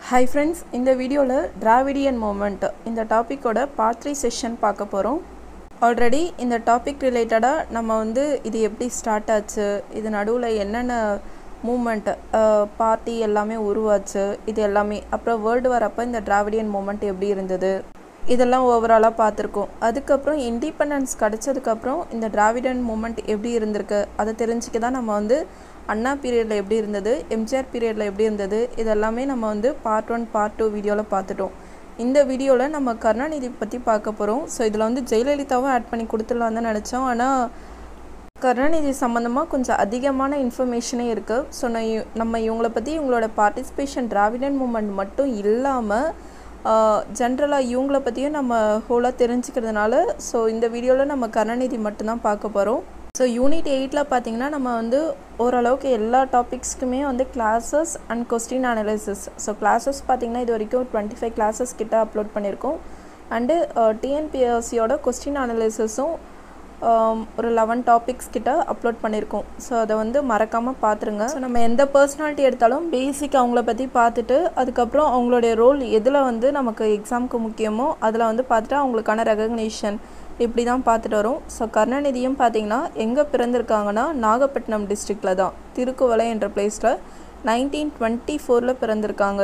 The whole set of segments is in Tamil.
ஹாய் ஃப்ரெண்ட்ஸ் இந்த வீடியோவில் டிராவிடியன் மூமெண்ட் இந்த டாப்பிக்கோட பார்ட் த்ரீ செஷன் பார்க்க போகிறோம் ஆல்ரெடி இந்த டாபிக் ரிலேட்டடாக நம்ம வந்து இது எப்படி ஸ்டார்ட் ஆச்சு இது நடுவில் என்னென்ன மூமெண்ட் பார்ட்டி எல்லாமே உருவாச்சு இது எல்லாமே அப்புறம் வேர்ல்டு வரப்போ இந்த டிராவிடியன் மூமெண்ட் எப்படி இருந்தது இதெல்லாம் ஓவராலாக பார்த்துருக்கோம் அதுக்கப்புறம் இண்டிபெண்டன்ஸ் கிடச்சதுக்கப்புறம் இந்த டிராவிடன் மூமெண்ட் எப்படி இருந்திருக்கு அதை தெரிஞ்சுக்க தான் நம்ம வந்து அண்ணா பீரியடில் எப்படி இருந்தது எம்ஜிஆர் பீரியடில் எப்படி இருந்தது இதெல்லாமே நம்ம வந்து பார்ட் ஒன் பார்ட் டூ வீடியோவில் பார்த்துட்டோம் இந்த வீடியோவில் நம்ம கருணாநிதி பற்றி பார்க்க போகிறோம் ஸோ இதில் வந்து ஜெயலலிதாவும் ஆட் பண்ணி கொடுத்துடலாம் தான் நினச்சோம் ஆனால் கருணாநிதி சம்மந்தமாக கொஞ்சம் அதிகமான இன்ஃபர்மேஷனே இருக்குது ஸோ நான் இ- நம்ம இவங்களை பற்றி இவங்களோட பார்ட்டிசிபேஷன் டிராவிடன் மூமெண்ட் மட்டும் இல்லாமல் ஜென்ரலாக இவங்கள பற்றியும் நம்ம ஹோலாக தெரிஞ்சுக்கிறதுனால ஸோ இந்த வீடியோவில் நம்ம கருணாநிதி மட்டும்தான் பார்க்க போகிறோம் ஸோ யூனிட் எயிட்டில் பார்த்தீங்கன்னா நம்ம வந்து ஓரளவுக்கு எல்லா டாபிக்ஸ்க்குமே வந்து classes and question analysis so classes பார்த்தீங்கன்னா இது வரைக்கும் டுவெண்ட்டி ஃபைவ் கிளாஸஸ் கிட்ட அப்லோட் பண்ணியிருக்கோம் அண்டு டிஎன்பிஎஸ்சியோட கொஸ்டின் அனலைசிஸும் ஒரு லெவன் டாபிக்ஸ் கிட்ட அப்லோட் பண்ணியிருக்கோம் ஸோ அதை வந்து மறக்காமல் பார்த்துருங்க ஸோ நம்ம எந்த பர்சனாலிட்டி எடுத்தாலும் பேசிக் அவங்கள பற்றி பார்த்துட்டு அதுக்கப்புறம் அவங்களுடைய ரோல் எதில் வந்து நமக்கு எக்ஸாமுக்கு முக்கியமோ அதில் வந்து பார்த்துட்டு அவங்களுக்கான ரெகக்னேஷன் இப்படி தான் பார்த்துட்டு வரோம் ஸோ கருணாநிதியும் பார்த்தீங்கன்னா எங்கே பிறந்திருக்காங்கன்னா நாகப்பட்டினம் டிஸ்ட்ரிக்டில் தான் திருக்குவளை என்ற பிளேஸில் நைன்டீன் டுவெண்ட்டி ஃபோரில் பிறந்திருக்காங்க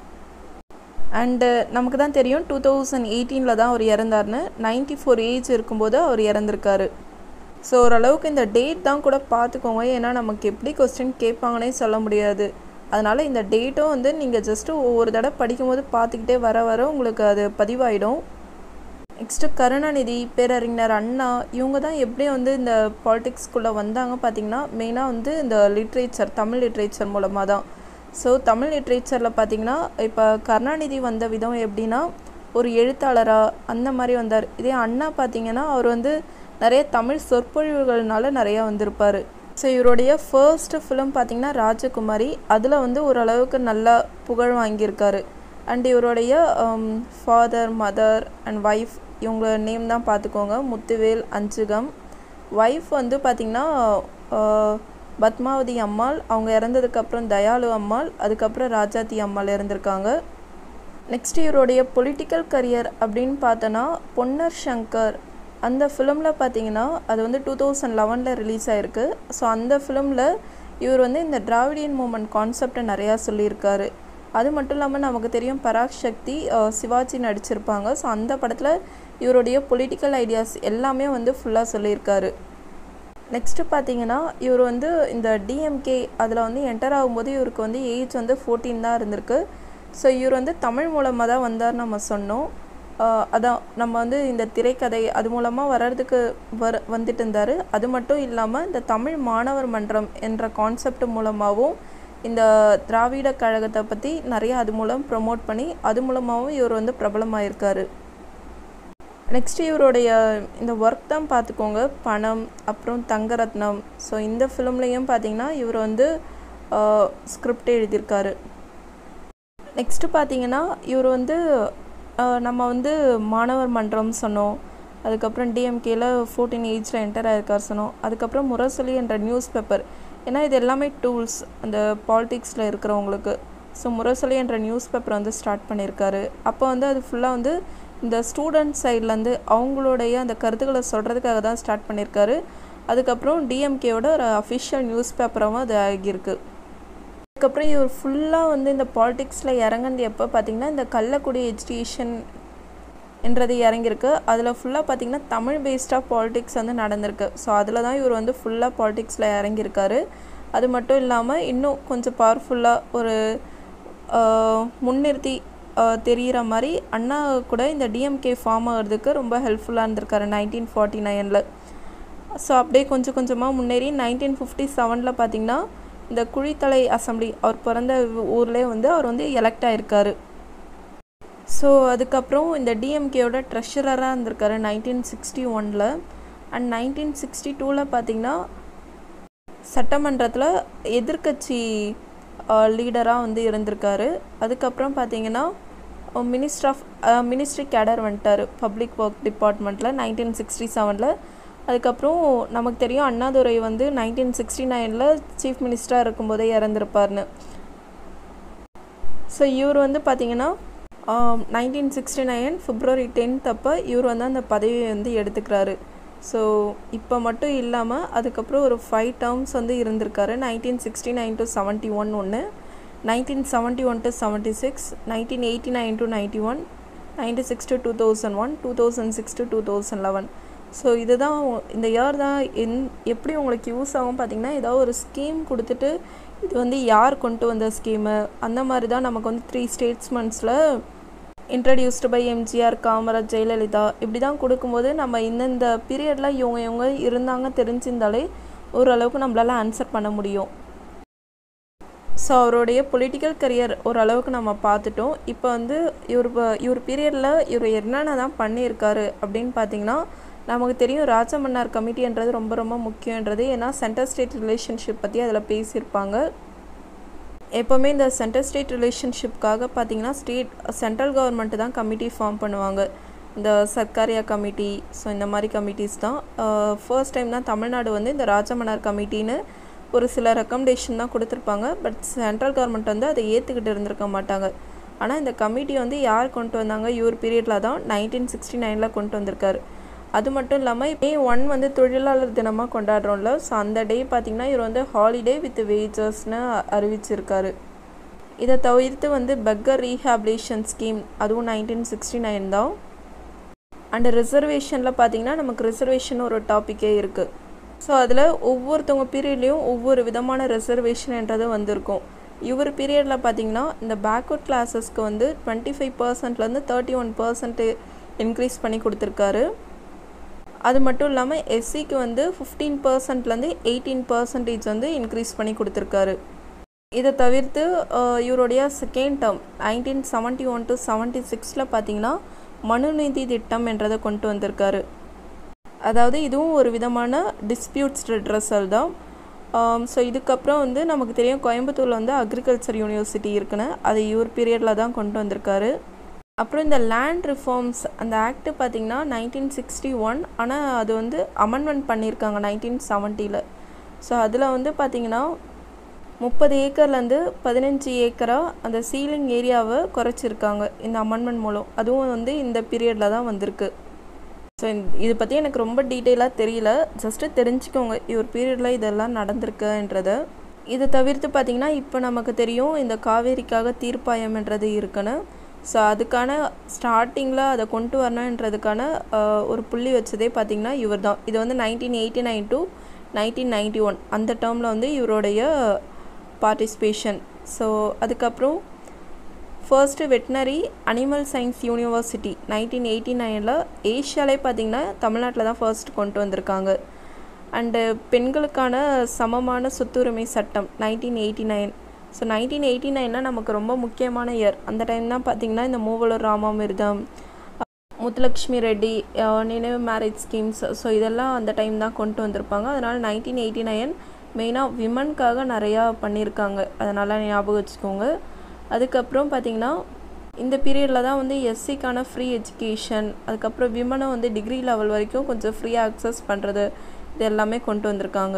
அண்டு நமக்கு தான் தெரியும் டூ தௌசண்ட் எயிட்டீனில் தான் அவர் இறந்தார்னு நைன்டி ஃபோர் ஏஜ் இருக்கும்போது அவர் இறந்துருக்காரு ஸோ ஓரளவுக்கு இந்த டேட் தான் கூட பார்த்துக்கோங்க ஏன்னா நமக்கு எப்படி கொஸ்டின் கேட்பாங்கன்னே சொல்ல முடியாது அதனால் இந்த டேட்டும் வந்து நீங்கள் ஜஸ்ட்டு ஒவ்வொரு தடவை படிக்கும்போது பார்த்துக்கிட்டே வர வர உங்களுக்கு அது பதிவாயிடும் நெக்ஸ்ட்டு கருணாநிதி பேரறிஞர் அண்ணா இவங்க தான் எப்படி வந்து இந்த பாலிடிக்ஸ்குள்ளே வந்தாங்க பார்த்தீங்கன்னா மெயினாக வந்து இந்த லிட்ரேச்சர் தமிழ் லிட்ரேச்சர் மூலமாக தான் ஸோ தமிழ் லிட்ரேச்சரில் பார்த்தீங்கன்னா இப்போ கருணாநிதி வந்த விதம் எப்படின்னா ஒரு எழுத்தாளராக அந்த மாதிரி வந்தார் இதே அண்ணா பார்த்தீங்கன்னா அவர் வந்து நிறைய தமிழ் சொற்பொழிவுகள்னால நிறையா வந்திருப்பார் ஸோ இவருடைய ஃபர்ஸ்ட் ஃபிலிம் பார்த்தீங்கன்னா ராஜகுமாரி அதில் வந்து ஓரளவுக்கு நல்லா புகழ் வாங்கியிருக்காரு அண்ட் இவருடைய ஃபாதர் மதர் அண்ட் ஒய்ஃப் இவங்க நேம் தான் பார்த்துக்கோங்க முத்துவேல் அஞ்சுகம் ஒய்ஃப் வந்து பார்த்திங்கன்னா பத்மாவதி அம்மாள் அவங்க இறந்ததுக்கப்புறம் தயாளு அம்மாள் அதுக்கப்புறம் ராஜாத்தி அம்மாள் இறந்துருக்காங்க நெக்ஸ்ட் இவருடைய பொலிட்டிக்கல் கரியர் அப்படின்னு பார்த்தோன்னா பொன்னர் சங்கர் அந்த ஃபிலிமில் பார்த்தீங்கன்னா அது வந்து டூ தௌசண்ட் லெவனில் ரிலீஸ் ஆயிருக்கு ஸோ அந்த ஃபிலிமில் இவர் வந்து இந்த டிராவிடியன் மூமெண்ட் கான்செப்டை நிறையா சொல்லியிருக்காரு அது மட்டும் இல்லாமல் நமக்கு தெரியும் பராக் சக்தி அஹ், சிவாஜி நடிச்சிருப்பாங்க ஸோ அந்த படத்தில் இவருடைய பொலிட்டிக்கல் ஐடியாஸ் எல்லாமே வந்து ஃபுல்லாக சொல்லியிருக்காரு நெக்ஸ்ட்டு பார்த்தீங்கன்னா இவர் வந்து இந்த டிஎம்கே அதில் வந்து என்டர் ஆகும்போது இவருக்கு வந்து ஏஜ் வந்து ஃபோர்டீன் தான் இருந்திருக்கு ஸோ இவர் வந்து தமிழ் மூலமாக தான் வந்தார் நம்ம சொன்னோம் ஆஹ் அதான் நம்ம வந்து இந்த திரைக்கதை அது மூலமாக வர்றதுக்கு வர வந்துட்டு இருந்தார் அது மட்டும் இல்லாமல் இந்த தமிழ் மாணவர் மன்றம் என்ற கான்செப்ட் மூலமாகவும் இந்த திராவிட கழகத்தை பற்றி நிறைய அது மூலம் ப்ரொமோட் பண்ணி அது மூலமாகவும் இவர் வந்து பிரபலமாயிருக்காரு நெக்ஸ்ட் இவருடைய இந்த ஒர்க் தான் பார்த்துக்கோங்க பணம் அப்புறம் தங்கரத்னம் ஸோ இந்த ஃபிலிம்லேயும் பார்த்தீங்கன்னா இவர் வந்து ஸ்கிரிப்ட் எழுதியிருக்காரு நெக்ஸ்ட்டு பார்த்தீங்கன்னா இவர் வந்து ஆஹ், நம்ம வந்து மாணவர் மன்றம் சொன்னோம் அதுக்கப்புறம் டிஎம்கேல ஃபோர்டீன் ஏஜில் என்டர் ஆயிருக்கார் சொன்னோம் அதுக்கப்புறம் முரசொலி என்ற நியூஸ் பேப்பர் ஏன்னா இது எல்லாமே டூல்ஸ் அந்த பாலிடிக்ஸில் இருக்கிறவங்களுக்கு ஸோ முரசொலி என்ற நியூஸ் பேப்பர் வந்து ஸ்டார்ட் பண்ணியிருக்காரு அப்போ வந்து அது ஃபுல்லாக வந்து இந்த ஸ்டூடெண்ட் சைட்லேருந்து அவங்களுடைய அந்த கருத்துக்களை சொல்கிறதுக்காக தான் ஸ்டார்ட் பண்ணியிருக்காரு அதுக்கப்புறம் டிஎம்கேவோட ஒரு அஃபிஷியல் நியூஸ் பேப்பராகவும் அது ஆகியிருக்கு அதுக்கப்புறம் இவர் ஃபுல்லாக வந்து இந்த பாலிடிக்ஸில் இறங்குனது எப்போ பார்த்தீங்கன்னா இந்த கள்ளக்குடி எஜுகேஷன் என்றது இறங்கியிருக்கு அதில் ஃபுல்லாக பார்த்தீங்கன்னா தமிழ் பேஸ்டாக பாலிடிக்ஸ் வந்து நடந்திருக்கு ஸோ அதில் தான் இவர் வந்து ஃபுல்லாக பாலிடிக்ஸில் இறங்கியிருக்காரு அது மட்டும் இல்லாமல் இன்னும் கொஞ்சம் பவர்ஃபுல்லாக ஒரு ஆஹ், முன்னிறுத்தி ஆஹ், தெரிகிற மாதிரி அண்ணா கூட இந்த டிஎம்கே ஃபார்ம் ஆகிறதுக்கு ரொம்ப ஹெல்ப்ஃபுல்லாக இருந்திருக்காரு நைன்டீன் ஃபார்ட்டி நைனில் ஸோ அப்படியே கொஞ்சம் கொஞ்சமாக முன்னேறி நைன்டீன் ஃபிஃப்டி செவனில் பார்த்தீங்கன்னா இந்த குழித்தலை அசெம்பிளி அவர் பிறந்த ஊர்லேயே வந்து அவர் வந்து எலெக்ட் ஆயிருக்காரு ஸோ அதுக்கப்புறம் இந்த டிஎம்கேயோட ட்ரெஷரராக இருந்திருக்காரு நைன்டீன் சிக்ஸ்டி ஒனில் அண்ட் நைன்டீன் சிக்ஸ்டி டூவில் பார்த்தீங்கன்னா சட்டமன்றத்தில் எதிர்க்கட்சி லீடராக வந்து இருந்திருக்காரு அதுக்கப்புறம் பார்த்தீங்கன்னா மினிஸ்டர் ஆஃப் மினிஸ்ட்ரி கேடர் வந்துட்டார் பப்ளிக் ஒர்க் டிபார்ட்மெண்ட்டில் நைன்டீன் சிக்ஸ்டி செவனில் அதுக்கப்புறம் நமக்கு தெரியும் அண்ணாதுரை வந்து நைன்டீன் சிக்ஸ்டி நைனில் சீஃப் மினிஸ்டராக இருக்கும்போதே இறந்துருப்பார்னு ஸோ இவர் வந்து பார்த்திங்கன்னா nineteen sixty nine February tenth அப்போ இவர் வந்து அந்த பதவியை வந்து எடுத்துக்கிறாரு ஸோ இப்போ மட்டும் இல்லாமல் அதுக்கப்புறம் ஒரு ஃபைவ் டேர்ம்ஸ் வந்து இருந்திருக்காரு nineteen sixty nine to seventy one ஒன்று nineteen seventy one to seventy six nineteen eighty nine to ninety one ninety six to two thousand one two thousand six to two thousand eleven so இதுதான் இந்த இயர் தான் என் எப்படி உங்களுக்கு யூஸ் ஆகும் பார்த்திங்கன்னா ஏதாவது ஒரு ஸ்கீம் கொடுத்துட்டு இது வந்து யார் கொண்டு வந்த ஸ்கீமு அந்த மாதிரி தான் நமக்கு வந்து த்ரீ ஸ்டேட்ஸ்மெண்ட்ஸில் introduced by MGR Kamaraj Jayalalithaa இப்படி தான் கொடுக்கும்போது நம்ம இந்தந்த பீரியடில் இவங்க இவங்க இருந்தாங்க தெரிஞ்சிருந்தாலே ஓரளவுக்கு நம்மளால் ஆன்சர் பண்ண முடியும் ஸோ அவருடைய பொலிட்டிக்கல் கரியர் ஓரளவுக்கு நம்ம பார்த்துட்டோம் இப்போ வந்து இவர் இவர் பீரியடில் இவர் என்னென்ன தான் பண்ணியிருக்காரு அப்படின்னு பார்த்தீங்கன்னா நமக்கு தெரியும் ராஜமன்னார் கமிட்டின்றது ரொம்ப ரொம்ப முக்கியன்றது ஏன்னா சென்டர் ஸ்டேட் ரிலேஷன்ஷிப் பற்றி அதில் பேசியிருப்பாங்க எப்போவுமே இந்த சென்டர் ஸ்டேட் ரிலேஷன்ஷிப்காக பார்த்தீங்கன்னா ஸ்டேட் சென்ட்ரல் கவர்மெண்ட்டு தான் கமிட்டி ஃபார்ம் பண்ணுவாங்க இந்த சர்க்காரியா கமிட்டி ஸோ இந்த மாதிரி கமிட்டிஸ் தான் ஃபர்ஸ்ட் டைம் தான் தமிழ்நாடு வந்து இந்த ராஜமன்னார் கமிட்டின்னு ஒரு சில ரெக்கமெண்டேஷன் தான் கொடுத்துருப்பாங்க பட் சென்ட்ரல் கவர்மெண்ட் வந்து அதை ஏற்றுக்கிட்டு இருந்திருக்க மாட்டாங்க ஆனால் இந்த கமிட்டி வந்து யார் கொண்டு வந்தாங்க இவர் பீரியடில் தான் நைன்டீன் சிக்ஸ்டி நைனில் கொண்டு வந்திருக்காரு அது மட்டும் இல்லாமல் மே ஒன் வந்து தொழிலாளர் தினமாக கொண்டாடுறோம்ல ஸோ அந்த டே பார்த்திங்கன்னா இவர் வந்து ஹாலிடே வித் வேஜஸ்னு அறிவிச்சிருக்காரு இதை தவிர்த்து வந்து பெக்கர் ரீஹாபிலேஷன் ஸ்கீம் அதுவும் நைன்டீன் சிக்ஸ்டி நைன் தான் அண்ட் ரிசர்வேஷனில் பார்த்திங்கன்னா நமக்கு ரிசர்வேஷன் ஒரு டாப்பிக்கே இருக்குது ஸோ அதில் ஒவ்வொருத்தவங்க பீரியட்லேயும் ஒவ்வொரு விதமான ரிசர்வேஷன்ன்றது வந்திருக்கும் இவர் பீரியடில் பார்த்திங்கன்னா இந்த பேக்வர்ட் கிளாஸஸ்க்கு வந்து டுவெண்ட்டி ஃபைவ் பர்சன்ட்லேருந்து தேர்ட்டி ஒன் பர்சன்ட்டு இன்க்ரீஸ் பண்ணி கொடுத்துருக்காரு அது மட்டும் இல்லாமல் எஸ்சிக்கு வந்து ஃபிஃப்டீன் பர்சன்ட்லேருந்து எயிட்டீன் பர்சன்டேஜ் வந்து இன்க்ரீஸ் பண்ணி கொடுத்துருக்காரு இதை தவிர்த்து இவருடைய second term nineteen seventy one to seventy சிக்ஸில் பார்த்தீங்கன்னா மனுநீதி திட்டம் என்றதை கொண்டு வந்திருக்காரு அதாவது இதுவும் ஒரு விதமான டிஸ்பியூட்ஸ் ரெட்ரஸல் தான் ஸோ இதுக்கப்புறம் வந்து நமக்கு தெரியும் கோயம்புத்தூரில் வந்து அக்ரிகல்ச்சர் யூனிவர்சிட்டி இருக்குன்னு அதை இவர் பீரியடில் தான் கொண்டு வந்திருக்காரு அப்புறம் இந்த லேண்ட் ரிஃபார்ம்ஸ் அந்த ஆக்ட் பார்த்திங்கன்னா நைன்டீன் சிக்ஸ்டி ஒன் ஆனால் அது வந்து அமெண்ட்மெண்ட் பண்ணியிருக்காங்க நைன்டீன் செவன்ட்டியில் ஸோ அதில் வந்து பார்த்திங்கன்னா முப்பது ஏக்கர்லேருந்து பதினஞ்சு ஏக்கராக அந்த சீலிங் ஏரியாவை குறைச்சிருக்காங்க இந்த அமெண்ட்மெண்ட் மூலம் அதுவும் வந்து இந்த பீரியடில் தான் வந்திருக்கு ஸோ இதை பற்றி எனக்கு ரொம்ப டீட்டெயிலாக தெரியல ஜஸ்ட்டு தெரிஞ்சுக்கோங்க இவர் பீரியடில் இதெல்லாம் நடந்திருக்குன்றதை இதை தவிர்த்து பார்த்திங்கன்னா இப்போ நமக்கு தெரியும் இந்த காவேரிக்காக தீர்ப்பாயம்ன்றது இருக்குன்னு ஸோ அதுக்கான ஸ்டார்டிங்கில் அதை கொண்டு வரணுன்றதுக்கான ஒரு புள்ளி வச்சதே பார்த்திங்கன்னா இவர் தான் இது வந்து nineteen eighty nine to nineteen ninety one அந்த டேர்மில் வந்து இவருடைய பார்ட்டிசிபேஷன் ஸோ அதுக்கப்புறம் first veterinary animal science university nineteen eighty நைனில் ஏஷியாலே பார்த்திங்கன்னா தமிழ்நாட்டில் தான் ஃபர்ஸ்ட் கொண்டு வந்திருக்காங்க அண்டு பெண்களுக்கான சமமான சொத்துரிமை சட்டம் nineteen eighty nine so nineteen eighty நைனில் நமக்கு ரொம்ப முக்கியமான இயர் அந்த டைம் தான் பார்த்திங்கன்னா இந்த மூவலூர் ராமாமிர்தம் முத்துலக்ஷ்மி ரெட்டி நினைவு மேரேஜ் ஸ்கீம்ஸ் ஸோ இதெல்லாம் அந்த டைம் தான் கொண்டு வந்திருப்பாங்க அதனால் நைன்டீன் எயிட்டி நைன் மெயினாக விமனுக்காக நிறையா பண்ணியிருக்காங்க அதனால் ஞாபகம் வச்சுக்கோங்க அதுக்கப்புறம் பார்த்திங்கன்னா இந்த பீரியடில் தான் வந்து எஸ்சிக்கான ஃப்ரீ எஜுகேஷன் அதுக்கப்புறம் விமனை வந்து டிகிரி லெவல் வரைக்கும் கொஞ்சம் ஃப்ரீயாக அக்சஸ் பண்ணுறது இது எல்லாமே கொண்டு வந்திருக்காங்க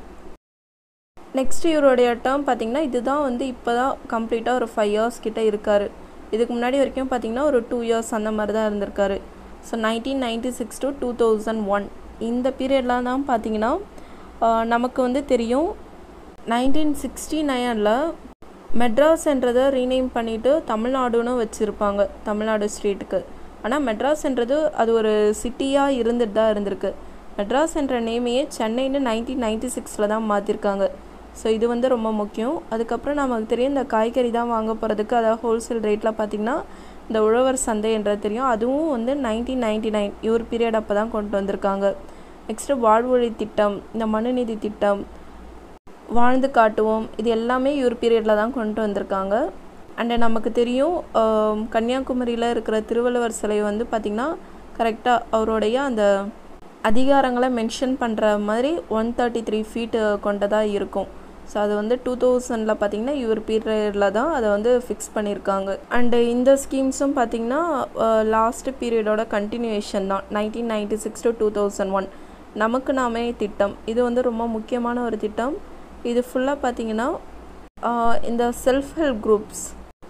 நெக்ஸ்ட் இவருடைய டேர்ம் பார்த்திங்கன்னா இதுதான் வந்து இப்போ தான் கம்ப்ளீட்டாக ஒரு ஃபைவ் இயர்ஸ் கிட்டே இருக்கார் இதுக்கு முன்னாடி வரைக்கும் பார்த்திங்கன்னா ஒரு டூ இயர்ஸ் அந்த மாதிரி தான் இருந்திருக்காரு so nineteen ninety six to two thousand one இந்த பீரியட்லாம் தான் பார்த்திங்கன்னா நமக்கு வந்து தெரியும் நைன்டீன் சிக்ஸ்டி நைனில் மெட்ராஸ்ன்றதை ரீநேம் பண்ணிவிட்டு தமிழ்நாடுன்னு வச்சுருப்பாங்க தமிழ்நாடு ஸ்டேட்டுக்கு ஆனால் மெட்ராஸ்ன்றது அது ஒரு சிட்டியாக இருந்துட்டு தான் இருந்திருக்கு மெட்ராஸ் என்ற நேமையே சென்னைன்னு நைன்டீன் நைன்டி சிக்ஸில் தான் மாற்றிருக்காங்க ஸோ இது வந்து ரொம்ப முக்கியம் அதுக்கப்புறம் நமக்கு தெரியும் இந்த காய்கறி தான் வாங்க போகிறதுக்கு அதாவது ஹோல்சேல் ரேட்டில் பார்த்திங்கன்னா இந்த உழவர் சந்தை என்றது தெரியும் அதுவும் வந்து நைன்டீன் நைன்டி நைன் இவர் பீரியட் அப்போ தான் கொண்டு வந்திருக்காங்க நெக்ஸ்ட்டு வாழ்வொழி திட்டம் இந்த மனுநீதி திட்டம் வாழ்ந்து காட்டுவோம் இது எல்லாமே இவர் பீரியடில் தான் கொண்டு வந்திருக்காங்க அண்டு நமக்கு தெரியும் கன்னியாகுமரியில் இருக்கிற திருவள்ளுவர் சிலை வந்து பார்த்திங்கன்னா கரெக்டாக அவருடைய அந்த அதிகாரங்களை மென்ஷன் பண்ணுற மாதிரி ஒன் தேர்ட்டி த்ரீ ஃபீட்டு கொண்டதாக இருக்கும் ஸோ அது வந்து டூ தௌசண்டில் பார்த்திங்கன்னா இவர் பீரியடில் தான் அதை வந்து ஃபிக்ஸ் பண்ணியிருக்காங்க அண்டு இந்த ஸ்கீம்ஸும் பார்த்திங்கன்னா லாஸ்ட் பீரியடோட கண்டினியூஷன் தான் nineteen ninety six to two thousand one நமக்கு நாமே திட்டம் இது வந்து ரொம்ப முக்கியமான ஒரு திட்டம் இது ஃபுல்லாக பார்த்திங்கன்னா இந்த செல்ஃப் ஹெல்ப் குரூப்ஸ்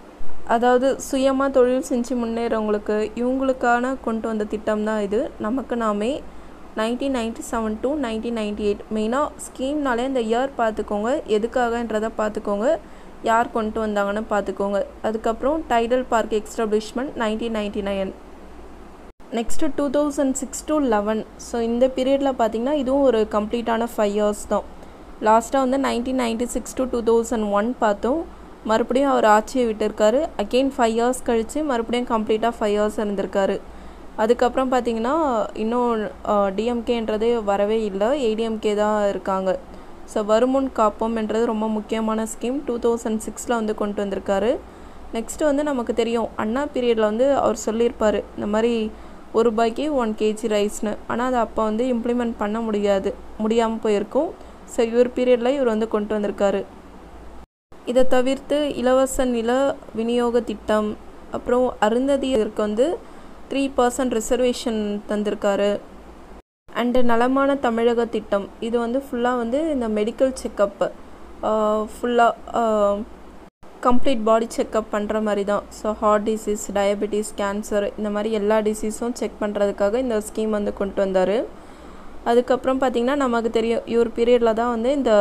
அதாவது சுயமாக தொழில் செஞ்சு முன்னேறவங்களுக்கு இவங்களுக்கான கொண்டு வந்த திட்டம் தான் இது நமக்கு நாமே nineteen ninety seven to nineteen ninety eight மெயினாக ஸ்கீம்னாலே இந்த இயர் பார்த்துக்கோங்க எதுக்காகன்றதை பார்த்துக்கோங்க யார் கொண்டு வந்தாங்கன்னு பார்த்துக்கோங்க அதுக்கப்புறம் Tidel Park establishment nineteen ninety nine next two thousand six to eleven so இந்த பீரியடில் பார்த்திங்கன்னா இதுவும் ஒரு கம்ப்ளீட்டான ஃபைவ் இயர்ஸ் தான் லாஸ்ட்டாக வந்து nineteen ninety six to two thousand one பார்த்தோம் மறுபடியும் அவர் ஆட்சியை விட்டுருக்காரு அகெயின் ஃபைவ் இயர்ஸ் கழித்து மறுபடியும் கம்ப்ளீட்டாக ஃபைவ் இயர்ஸ் இருந்திருக்காரு அதுக்கப்புறம் பார்த்திங்கன்னா இன்னும் டிஎம்கேன்றதே வரவே இல்லை ஏடிஎம்கே தான் இருக்காங்க ஸோ வருமுன் காப்போம்ன்றது ரொம்ப முக்கியமான ஸ்கீம் டூ தௌசண்ட் சிக்ஸில் வந்து கொண்டு வந்திருக்காரு நெக்ஸ்ட்டு வந்து நமக்கு தெரியும் அண்ணா பீரியடில் வந்து அவர் சொல்லியிருப்பார் இந்த மாதிரி ஒரு ரூபாய்க்கு ஒன் கேஜி ரைஸ்னு ஆனால் அதை அப்போ வந்து இம்ப்ளிமெண்ட் பண்ண முடியாது முடியாமல் போயிருக்கும் ஸோ இவர் பீரியடில் இவர் வந்து கொண்டு வந்திருக்காரு இதை தவிர்த்து இலவச நில விநியோக திட்டம் அப்புறம் அருந்ததியருக்கு வந்து த்ரீ பர்சன்ட் ரிசர்வேஷன் தந்திருக்காரு அண்டு நலமான தமிழக திட்டம் இது வந்து ஃபுல்லாக வந்து இந்த மெடிக்கல் செக்கப்பு ஃபுல்லாக கம்ப்ளீட் பாடி செக்கப் பண்ணுற மாதிரி தான் so heart disease diabetes cancer இந்த மாதிரி எல்லா டிசீஸும் செக் பண்ணுறதுக்காக இந்த ஸ்கீம் வந்து கொண்டு வந்தார் அதுக்கப்புறம் பார்த்திங்கன்னா நமக்கு தெரியும் இவர் பீரியடில் தான் வந்து இந்த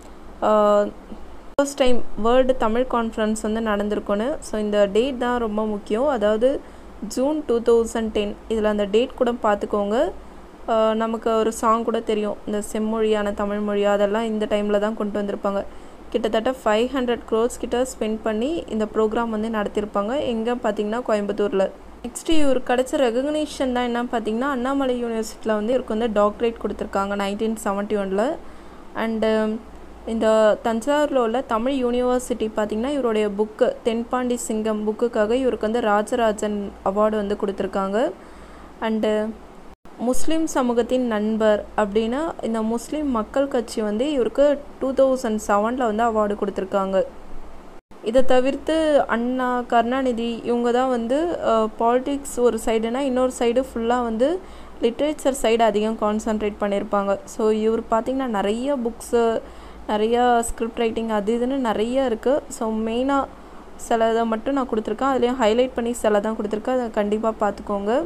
first time world Tamil conference வந்து நடந்திருக்குன்னு ஸோ இந்த டேட் தான் ரொம்ப முக்கியம் அதாவது ஜூன் டூ தௌசண்ட் டென் இதில் அந்த டேட் கூட பார்த்துக்கோங்க நமக்கு ஒரு சாங் கூட தெரியும் இந்த செம்மொழியான தமிழ் மொழி அதெல்லாம் இந்த டைமில் தான் கொண்டு வந்திருப்பாங்க கிட்டத்தட்ட ஃபைவ் ஹண்ட்ரட் க்ரோர்ஸ் கிட்ட ஸ்பெண்ட் பண்ணி இந்த ப்ரோக்ராம் வந்து நடத்தியிருப்பாங்க எங்கே பார்த்தீங்கன்னா கோயம்புத்தூரில் நெக்ஸ்ட்டு இவருக்கு கிடச்ச ரெகக்னேஷன் தான் என்ன பார்த்தீங்கன்னா அண்ணாமலை யூனிவர்சிட்டியில் வந்து இவருக்கு வந்து டாக்டரேட் கொடுத்துருக்காங்க நைன்டீன் செவன்ட்டி ஒனில் அண்டு இந்த தஞ்சாவூரில் உள்ள தமிழ் யூனிவர்சிட்டி பார்த்திங்கன்னா இவருடைய புக்கு தென்பாண்டி சிங்கம் புக்குக்காக இவருக்கு வந்து ராஜராஜன் அவார்டு வந்து கொடுத்துருக்காங்க அண்டு முஸ்லீம் சமூகத்தின் நண்பர் அப்படின்னா இந்த முஸ்லீம் மக்கள் கட்சி வந்து இவருக்கு டூ தௌசண்ட் செவனில் வந்து அவார்டு கொடுத்துருக்காங்க இதை தவிர்த்து அண்ணா கருணாநிதி இவங்க தான் வந்து பாலிட்டிக்ஸ் ஒரு சைடுனா இன்னொரு சைடு ஃபுல்லாக வந்து லிட்ரேச்சர் சைடு அதிகம் கான்சன்ட்ரேட் பண்ணியிருப்பாங்க ஸோ இவர் பார்த்திங்கன்னா நிறைய புக்ஸு நிறையா ஸ்கிரிப்ட் ரைட்டிங் அது இதுன்னு நிறைய இருக்குது ஸோ மெயினாக சில இதை மட்டும் நான் கொடுத்துருக்கேன் அதுலேயும் ஹைலைட் பண்ணி சில தான் கொடுத்துருக்கேன் அதை கண்டிப்பாக பார்த்துக்கோங்க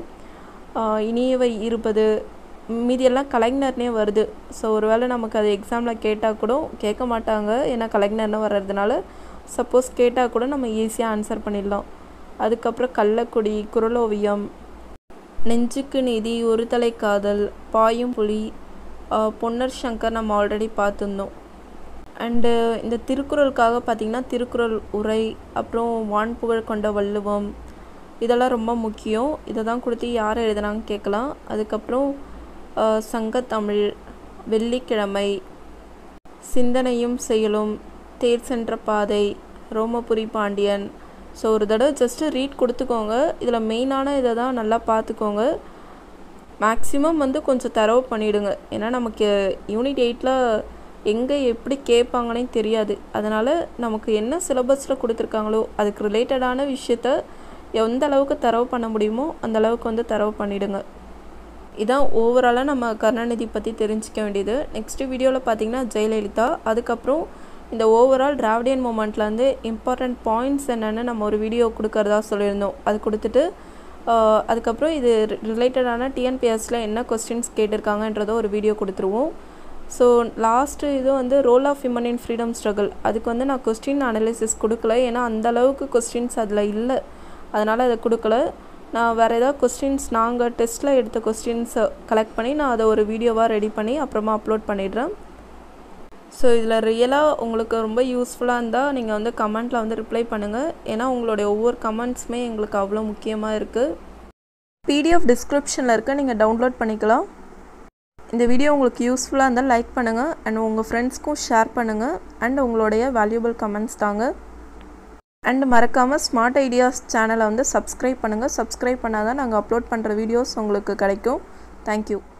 இனியவை இருப்பது மீதியெல்லாம் கலைஞர்னே வருது ஸோ ஒருவேளை நமக்கு அது எக்ஸாமில் கேட்டால் கூட கேட்க மாட்டாங்க ஏன்னா கலைஞர்னு வர்றதுனால சப்போஸ் கேட்டால் கூட நம்ம ஈஸியாக ஆன்சர் பண்ணிடலாம் அதுக்கப்புறம் கள்ளக்குடி குரலோவியம் நெஞ்சுக்கு நீதி ஒரு தலை காதல் பாயும் புலி பொன்னர் சங்கர் நம்ம ஆல்ரெடி பார்த்துருந்தோம் அண்டு இந்த திருக்குறளுக்காக பார்த்திங்கன்னா திருக்குறள் உரை அப்புறம் வான்புகழ் கொண்ட வள்ளுவம் இதெல்லாம் ரொம்ப முக்கியம் இதை தான் கொடுத்து யார் எழுதுனாங்க கேட்கலாம் அதுக்கப்புறம் சங்கத்தமிழ் வெள்ளிக்கிழமை சிந்தனையும் செயலும் தேர் சென்ற பாதை ரோமபுரி பாண்டியன் ஸோ ஒரு தடவை ஜஸ்ட்டு ரீட் கொடுத்துக்கோங்க இதில் மெயினான இதை தான் நல்லா பார்த்துக்கோங்க மேக்ஸிமம் வந்து கொஞ்சம் தரவு பண்ணிவிடுங்க ஏன்னா நமக்கு யூனிட் எயிட்டில் எங்கே எப்படி கேட்பாங்கன்னே தெரியாது அதனால் நமக்கு என்ன சிலபஸில் கொடுத்துருக்காங்களோ அதுக்கு ரிலேட்டடான விஷயத்த எந்த அளவுக்கு தரவு பண்ண முடியுமோ அந்த அளவுக்கு வந்து தரவு பண்ணிவிடுங்க இதான் ஓவராலாக நம்ம கருணாநிதி பற்றி தெரிஞ்சிக்க வேண்டியது நெக்ஸ்ட் வீடியோவில் பார்த்தீங்கன்னா ஜெயலலிதா அதுக்கப்புறம் இந்த ஓவரால் டிராவிடியன் மூமெண்ட்லேருந்து இம்பார்ட்டண்ட் பாயிண்ட்ஸ் என்னென்னு நம்ம ஒரு வீடியோ கொடுக்கறதா சொல்லியிருந்தோம் அது கொடுத்துட்டு அதுக்கப்புறம் இது ரிலேட்டடான டிஎன்பிஎஸ்சில் என்ன கொஸ்டின்ஸ் கேட்டிருக்காங்கன்றதோ ஒரு வீடியோ கொடுத்துருவோம் ஸோ லாஸ்ட்டு இது வந்து role of women in freedom struggle அதுக்கு வந்து நான் கொஸ்டின் அனாலிசிஸ் கொடுக்கல ஏன்னா அந்த அளவுக்கு கொஸ்டின்ஸ் அதில் இல்லை அதனால் அதை கொடுக்கல நான் வேறு ஏதாவது கொஸ்டின்ஸ் நாங்கள் டெஸ்ட்டில் எடுத்த கொஸ்டின்ஸை கலெக்ட் பண்ணி நான் அதை ஒரு வீடியோவாக ரெடி பண்ணி அப்புறமா அப்லோட் பண்ணிடுறேன் ஸோ இதில் ரியலாக உங்களுக்கு ரொம்ப யூஸ்ஃபுல்லாக இருந்தால் நீங்கள் வந்து கமெண்ட்டில் வந்து ரிப்ளை பண்ணுங்கள் ஏன்னா உங்களுடைய ஒவ்வொரு கமெண்ட்ஸுமே எங்களுக்கு அவ்வளோ முக்கியமாக இருக்குது பிடிஎஃப் டிஸ்கிரிப்ஷனில் இருக்க நீங்கள் டவுன்லோட் பண்ணிக்கலாம் இந்த வீடியோ உங்களுக்கு யூஸ்ஃபுல்லாக இருந்தால் லைக் பண்ணுங்கள் அண்ட் உங்கள் ஃப்ரெண்ட்ஸ்க்கும் ஷேர் பண்ணுங்கள் அண்ட் உங்களுடைய வேல்யூபிள் கமெண்ட்ஸ் தாங்க அண்ட் மறக்காமல் ஸ்மார்ட் ஐடியாஸ் சேனலை வந்து சப்ஸ்கிரைப் பண்ணுங்கள் சப்ஸ்கிரைப் பண்ணால் தான் நாங்கள் அப்லோட் பண்ணுற வீடியோஸ் உங்களுக்கு கிடைக்கும் தேங்க்யூ